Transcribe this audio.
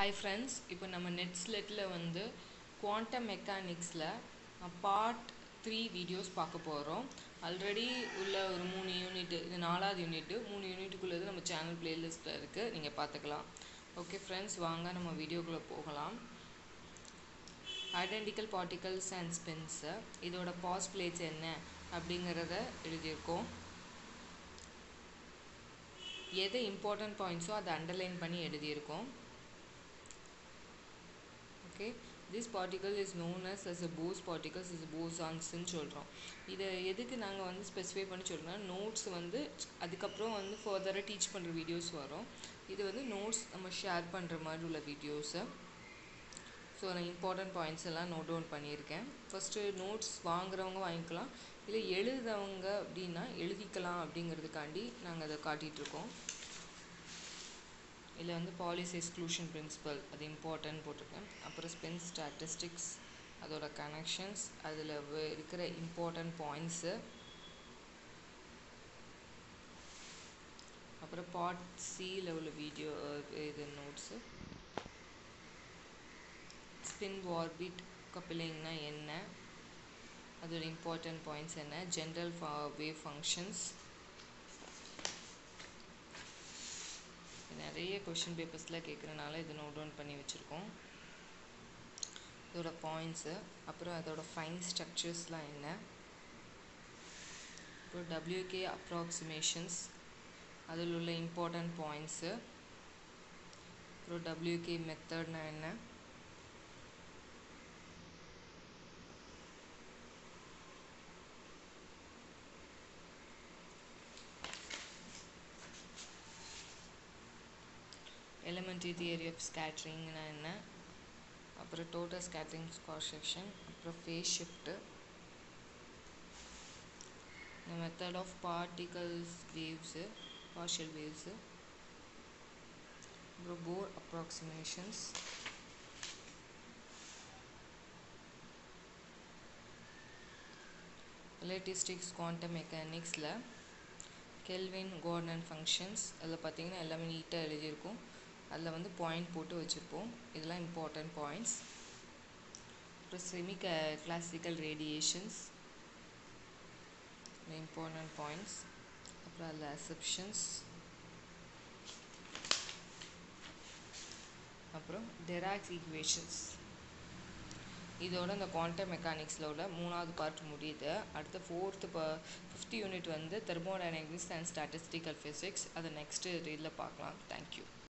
hi friends இப்போ நம்ம NET ஸ்லெட்டில் வந்து குவாண்டம் மெக்கானிக்ஸில் பார்ட் த்ரீ வீடியோஸ் பார்க்க போகிறோம் ஆல்ரெடி உள்ள ஒரு மூணு யூனிட் இது நாலாவது யூனிட்டு மூணு யூனிட்டுக்குள்ளது நம்ம சேனல் பிளேலிஸ்ட்டில் இருக்குது நீங்கள் பார்த்துக்கலாம் ஓகே ஃப்ரெண்ட்ஸ் வாங்க நம்ம வீடியோக்குள்ளே போகலாம் ஐடென்டிக்கல் பார்ட்டிகல்ஸ் அண்ட் ஸ்பின்ஸு இதோட பாஸ் பிளேட்ஸ் என்ன அப்படிங்கிறத எழுதியிருக்கோம் எது இம்பார்ட்டன்ட் பாயிண்ட்ஸோ அதை அண்டர்லைன் பண்ணி எழுதியிருக்கோம் okay this particle is known as as a Bose particles is போசான்ஸ்ன்னு சொல்கிறோம் இதை எதுக்கு நாங்கள் வந்து ஸ்பெசிஃபை பண்ணி சொல்கிறோம்னா நோட்ஸ் வந்து அதுக்கப்புறம் வந்து ஃபர்தராக டீச் பண்ணுற வீடியோஸ் வரும் இது வந்து நோட்ஸ் நம்ம ஷேர் பண்ணுற மாதிரி உள்ள வீடியோஸு ஸோ நான் இம்பார்ட்டன்ட் பாயிண்ட்ஸ் எல்லாம் நோட் டவுன் பண்ணியிருக்கேன் ஃபஸ்ட்டு நோட்ஸ் வாங்குறவங்க வாங்கிக்கலாம் இல்லை எழுதுறவங்க அப்படின்னா எழுதிக்கலாம் அப்படிங்கிறதுக்காண்டி நாங்கள் அதை காட்டிகிட்ருக்கோம் இதில் வந்து பாலிஸ் எக்ஸ்க்ளூஷன் பிரின்சிபல் அது இம்பார்ட்டன்ட் போட்டிருக்கேன் அப்புறம் ஸ்பென் ஸ்டாட்டிஸ்டிக்ஸ் அதோட கனெக்ஷன்ஸ் அதில் இருக்கிற இம்பார்ட்டன்ட் பாயிண்ட்ஸு அப்புறம் பார்ட் சியில் உள்ள வீடியோ இது நோட்ஸு ஸ்பின் வார்பிட் கப்பிலிங்னா என்ன அதோட இம்பார்ட்டன்ட் பாயிண்ட்ஸ் என்ன ஜென்ரல் வேவ் ஃபங்க்ஷன்ஸ் நிறைய கொஷின் பேப்பர்ஸில் கேட்குறனால இது நோட் டவுன் பண்ணி வச்சுருக்கோம் இதோட பாயிண்ட்ஸு அப்புறம் அதோட ஃபைன் ஸ்ட்ரக்சர்ஸ்லாம் என்ன அப்புறம் டபிள்யூகே அப்ராக்சிமேஷன்ஸ் அதில் உள்ள இம்பார்ட்டன்ட் பாயிண்ட்ஸு அப்புறம் டபிள்யூகே மெத்தட்னா என்ன எலிமெண்ட்ரி தியரி ஆஃப் ஸ்கேட்ரிங்னா என்ன அப்புறம் டோட்டல் ஸ்கேட்ரிங் ஸ்கார் செக்ஷன் அப்புறம் ஃபேஸ் ஷிஃப்ட்டு இந்த method of particles waves partial waves அப்புறம் போர் அப்ராக்சிமேஷன்ஸ் ரிலேட்டிஸ்டிக்ஸ் குவாண்டம் மெக்கானிக்ஸில் கெல்வின் கோர்டன் ஃபங்க்ஷன்ஸ் அதில் பார்த்தீங்கன்னா எல்லாமே நீட்டாக எழுதியிருக்கும் அதில் வந்து பாயிண்ட் போட்டு வச்சுருப்போம் இதெல்லாம் இம்பார்ட்டன்ட் பாயிண்ட்ஸ் அப்புறம் செமி க கிளாசிக்கல் ரேடியேஷன்ஸ் இம்பார்ட்டன்ட் பாயிண்ட்ஸ் அப்புறம் அதில் அசப்ஷன்ஸ் அப்புறம் டெராக்ஸ் ஈக்குவேஷன்ஸ் இதோட இந்த குவாண்டம் மெக்கானிக்ஸில் உள்ள மூணாவது பார்ட் முடியுது அடுத்த ஃபோர்த்து ப ஃபிஃப்த் யூனிட் வந்து தெர்மோடைனமிக்ஸ் அண்ட் ஸ்டாட்டிஸ்டிக்கல் ஃபிசிக்ஸ் அதை நெக்ஸ்ட்டு இதில் பார்க்கலாம் தேங்க்யூ